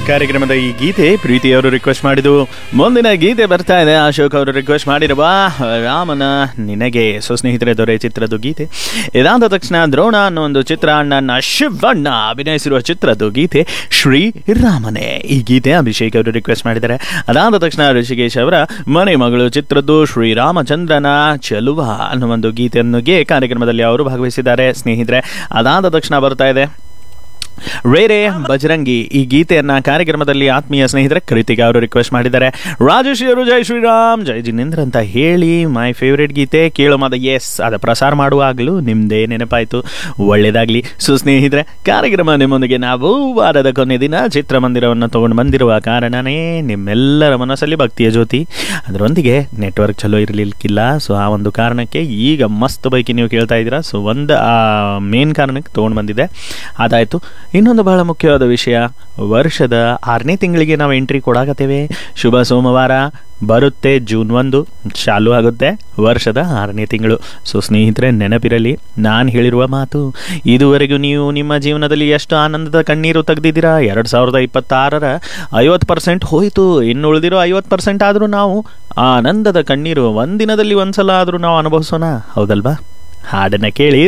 ಕಾರ್ಯಕ್ರಮದ ಈ ಗೀತೆ ಪ್ರೀತಿಯವರು ರಿಕ್ವೆಸ್ಟ್ ಮಾಡಿದ್ದು ಮುಂದಿನ ಗೀತೆ ಬರ್ತಾ ಇದೆ ಅಶೋಕ್ ಅವರು ರಿಕ್ವೆಸ್ಟ್ ಮಾಡಿರುವ ರಾಮನ ನಿನಗೆ ಸೊ ಸ್ನೇಹಿತರೆ ದೊರೆ ಚಿತ್ರದ ಗೀತೆ ಇದಾದ ತಕ್ಷಣ ದ್ರೋಣ ಅನ್ನೋ ಒಂದು ಚಿತ್ರ ನನ್ನ ಶಿವಣ್ಣ ಅಭಿನಯಿಸಿರುವ ಚಿತ್ರದ ಗೀತೆ ಶ್ರೀ ರಾಮನೇ ಈ ಗೀತೆ ಅಭಿಷೇಕ್ ಅವರು ರಿಕ್ವೆಸ್ಟ್ ಮಾಡಿದ್ದಾರೆ ಅದಾದ ತಕ್ಷಣ ಋಷಿಕೇಶ್ ಅವರ ಮನೆ ಮಗಳು ಚಿತ್ರದ್ದು ಶ್ರೀರಾಮಚಂದ್ರನ ಚೆಲುವ ಅನ್ನೋ ಒಂದು ಗೀತೆಯನ್ನುಗೆ ಕಾರ್ಯಕ್ರಮದಲ್ಲಿ ಅವರು ಭಾಗವಹಿಸಿದ್ದಾರೆ ಸ್ನೇಹಿತರೆ ಅದಾದ ತಕ್ಷಣ ಬರ್ತಾ ಇದೆ ರೇರೆ ಬಜರಂಗಿ ಈ ಗೀತೆಯನ್ನ ಕಾರ್ಯಕ್ರಮದಲ್ಲಿ ಆತ್ಮೀಯ ಸ್ನೇಹಿತರೆ ಕೃತಿಕ ಅವರು ರಿಕ್ವೆಸ್ಟ್ ಮಾಡಿದ್ದಾರೆ ರಾಜೇಶ್ ಅವರು ಜೈ ಶ್ರೀರಾಮ್ ಜೈ ಜಿನೇಂದ್ರ ಅಂತ ಹೇಳಿ ಮೈ ಫೇವ್ರೇಟ್ ಗೀತೆ ಕೇಳೋ ಮಾದ ಎಸ್ ಅದ ಪ್ರಸಾರ ಮಾಡುವಾಗಲೂ ನಿಮ್ದೇ ನೆನಪಾಯ್ತು ಒಳ್ಳೇದಾಗ್ಲಿ ಸೊ ಸ್ನೇಹಿತರೆ ಕಾರ್ಯಕ್ರಮ ನಿಮ್ಮೊಂದಿಗೆ ನಾವು ವಾರದ ಕೊನೆ ದಿನ ಚಿತ್ರಮಂದಿರವನ್ನು ತಗೊಂಡು ಬಂದಿರುವ ಕಾರಣನೇ ನಿಮ್ಮೆಲ್ಲರ ಮನಸ್ಸಲ್ಲಿ ಭಕ್ತಿಯ ಜ್ಯೋತಿ ಅದರೊಂದಿಗೆ ನೆಟ್ವರ್ಕ್ ಚಲೋ ಇರಲಿಕ್ಕಿಲ್ಲ ಸೊ ಆ ಒಂದು ಕಾರಣಕ್ಕೆ ಈಗ ಮಸ್ತ್ ಬೈಕಿ ನೀವು ಕೇಳ್ತಾ ಇದ್ದೀರಾ ಸೊ ಒಂದು ಆ ಮೇನ್ ಕಾರಣಕ್ಕೆ ತೊಗೊಂಡು ಬಂದಿದ್ದೆ ಅದಾಯಿತು ಇನ್ನೊಂದು ಬಹಳ ಮುಖ್ಯವಾದ ವಿಷಯ ವರ್ಷದ ಆರನೇ ತಿಂಗಳಿಗೆ ನಾವು ಎಂಟ್ರಿ ಕೊಡಾಕತ್ತೇವೆ ಶುಭ ಸೋಮವಾರ ಬರುತ್ತೆ ಜೂನ್ ಒಂದು ಚಾಲು ಆಗುತ್ತೆ ವರ್ಷದ ಆರನೇ ತಿಂಗಳು ಸೊ ಸ್ನೇಹಿತರೆ ನೆನಪಿರಲಿ ನಾನು ಹೇಳಿರುವ ಮಾತು ಇದುವರೆಗೂ ನೀವು ನಿಮ್ಮ ಜೀವನದಲ್ಲಿ ಎಷ್ಟು ಆನಂದದ ಕಣ್ಣೀರು ತೆಗೆದಿದ್ದೀರಾ ಎರಡು ಸಾವಿರದ ಇಪ್ಪತ್ತಾರರ ಐವತ್ತು ಪರ್ಸೆಂಟ್ ಹೋಯಿತು ಇನ್ನು ಉಳಿದಿರೋ ಐವತ್ತು ಪರ್ಸೆಂಟ್ ಆದರೂ ನಾವು ಆನಂದದ ಕಣ್ಣೀರು ಒಂದಿನದಲ್ಲಿ ಒಂದ್ಸಲ ಆದರೂ ನಾವು ಅನುಭವಿಸೋಣ ಹೌದಲ್ವಾ ಹಾಡನ್ನು ಕೇಳಿ